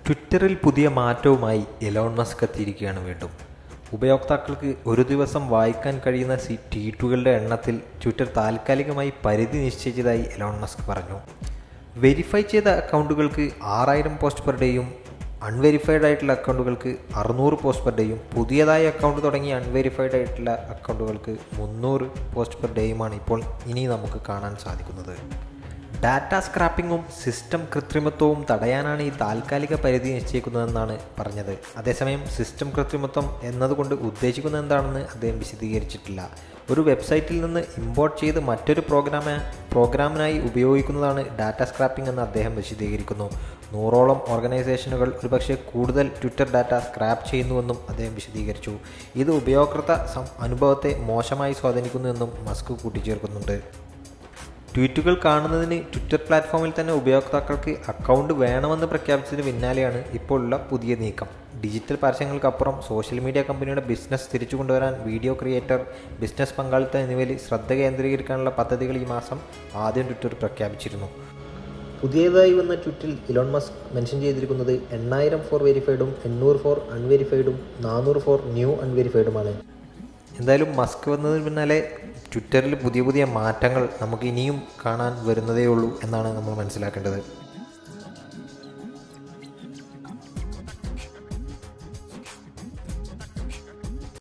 ട്വിറ്ററിൽ പുതിയ മാറ്റവുമായി Elon Musk എത്തിയിരിക്കുകയാണ് വീണ്ടും ഉപയോക്താക്കൾക്ക് ഒരു ദിവസം വായിക്കാൻ കഴിയുന്ന സി ട്വീറ്റുകളുടെ എണ്ണത്തിൽ ട്വിറ്റർ താൽക്കാലികമായി പരിധി നിശ്ചയിച്ചതായി എലോൺ മസ്ക് പറഞ്ഞു വെരിഫൈ ചെയ്ത അക്കൗണ്ടുകൾക്ക് ആറായിരം പോസ്റ്റ് പെർ ഡേയും അൺവെരിഫൈഡ് ആയിട്ടുള്ള അക്കൗണ്ടുകൾക്ക് അറുന്നൂറ് പോസ്റ്റ് പെർ ഡേയും പുതിയതായി അക്കൗണ്ട് തുടങ്ങി അൺവെരിഫൈഡ് ആയിട്ടുള്ള അക്കൗണ്ടുകൾക്ക് മുന്നൂറ് പോസ്റ്റ് പെർ ഡേയുമാണ് ഇപ്പോൾ ഇനി നമുക്ക് കാണാൻ സാധിക്കുന്നത് ഡാറ്റ സ്ക്രാപ്പിങ്ങും സിസ്റ്റം കൃത്രിമത്വവും തടയാനാണ് ഈ താൽക്കാലിക പരിധി നിശ്ചയിക്കുന്നതെന്നാണ് പറഞ്ഞത് അതേസമയം സിസ്റ്റം കൃത്രിമത്വം എന്നതുകൊണ്ട് ഉദ്ദേശിക്കുന്നത് എന്താണെന്ന് അദ്ദേഹം വിശദീകരിച്ചിട്ടില്ല ഒരു വെബ്സൈറ്റിൽ നിന്ന് ഇമ്പോർട്ട് ചെയ്ത് മറ്റൊരു പ്രോഗ്രാമ പ്രോഗ്രാമിനായി ഉപയോഗിക്കുന്നതാണ് ഡാറ്റ സ്ക്രാപ്പിംഗ് എന്ന് അദ്ദേഹം വിശദീകരിക്കുന്നു നൂറോളം ഓർഗനൈസേഷനുകൾ ഒരുപക്ഷെ കൂടുതൽ ട്വിറ്റർ ഡാറ്റ സ്ക്രാപ്പ് ചെയ്യുന്നുവെന്നും അദ്ദേഹം വിശദീകരിച്ചു ഇത് ഉപയോക്തൃ സം- അനുഭവത്തെ മോശമായി സ്വാധീനിക്കുന്നുവെന്നും മസ്ക് കൂട്ടിച്ചേർക്കുന്നുണ്ട് ട്വീറ്റുകൾ കാണുന്നതിന് ട്വിറ്റർ പ്ലാറ്റ്ഫോമിൽ തന്നെ ഉപയോക്താക്കൾക്ക് അക്കൗണ്ട് വേണമെന്ന് പ്രഖ്യാപിച്ചതിന് പിന്നാലെയാണ് ഇപ്പോഴുള്ള പുതിയ നീക്കം ഡിജിറ്റൽ പരസ്യങ്ങൾക്കപ്പുറം സോഷ്യൽ മീഡിയ കമ്പനിയുടെ ബിസിനസ് തിരിച്ചു കൊണ്ടുവരാൻ വീഡിയോ ക്രിയേറ്റർ ബിസിനസ് പങ്കാളിത്തം എന്നിവയിൽ ശ്രദ്ധ കേന്ദ്രീകരിക്കാനുള്ള പദ്ധതികൾ ഈ മാസം ആദ്യം ട്വിറ്റർ പ്രഖ്യാപിച്ചിരുന്നു പുതിയതായി വന്ന ട്വിറ്റിൽ ഇലോൺ മസ്ക് മെൻഷൻ ചെയ്തിരിക്കുന്നത് എണ്ണായിരം ഫോർ വെരിഫൈഡും എണ്ണൂറ് ഫോർ അൺവെരിഫൈഡും നാനൂറ് ഫോർ ന്യൂ അൺവെരിഫൈഡുമാണ് എന്തായാലും മസ്ക് വന്നതിന് പിന്നാലെ ട്വിറ്ററിൽ പുതിയ പുതിയ മാറ്റങ്ങൾ നമുക്ക് ഇനിയും കാണാൻ വരുന്നതേ ഉള്ളൂ എന്നാണ് നമ്മൾ മനസ്സിലാക്കേണ്ടത്